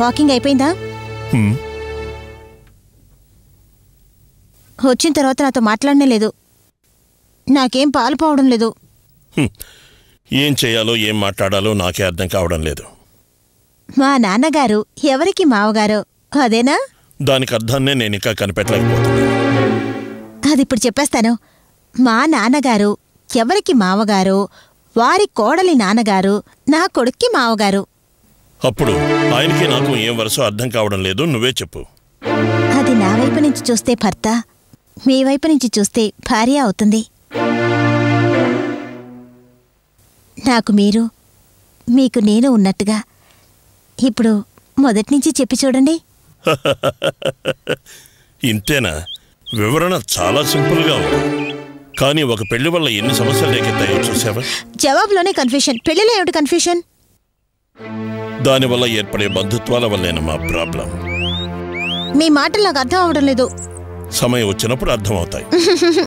Walking అయిపోయిందా హ్మ్. వచ్చిన తర్వాత నాతో మాట్లాడనే లేదు నాకేం పాలు పోవడం లేదు హ్మ్. ఏం చేయాలో ఏం మాట్లాడాలో నాకే అర్థం కావడం లేదు మా నాన్నగారు ఎవరికి మావగారో అదేనా దానికి అర్థాన్నే నేను ఇంకా కనిపెట్టలేకపోతున్నా అది ఇప్పుడు చెప్పేస్తాను మా నాన్నగారు ఎవరికి మావగారు వారి కోడలి నాన్నగారు నా కొడుక్కి మావగారు అప్పుడు ఆయనకి నాకు ఏం వరుస అర్థం కావడం లేదు నువ్వే చెప్పు అది నా వైపు నుంచి చూస్తే భర్త మీ వైపు నుంచి చూస్తే భార్య అవుతుంది నాకు మీరు మీకు నేను ఉన్నట్టుగా ఇప్పుడు మొదటి నుంచి చెప్పి చూడండి ఇంతేనా వివరణ చాలా సింపుల్గా ఉంది కానీ ఒక పెళ్లి వల్ల ఎన్ని సమస్యలు రేకెత్తాయో చూసావా జవాబులోనే కన్ఫ్యూషన్ పెళ్లిలో ఏమిటి కన్ఫ్యూషన్ దానివల్ల ఏర్పడే బంధుత్వాల వల్లేనమ్మా ప్రాబ్లం మీ మాటలు నాకు అర్థం అవడం లేదు సమయం వచ్చినప్పుడు అర్థమవుతాయి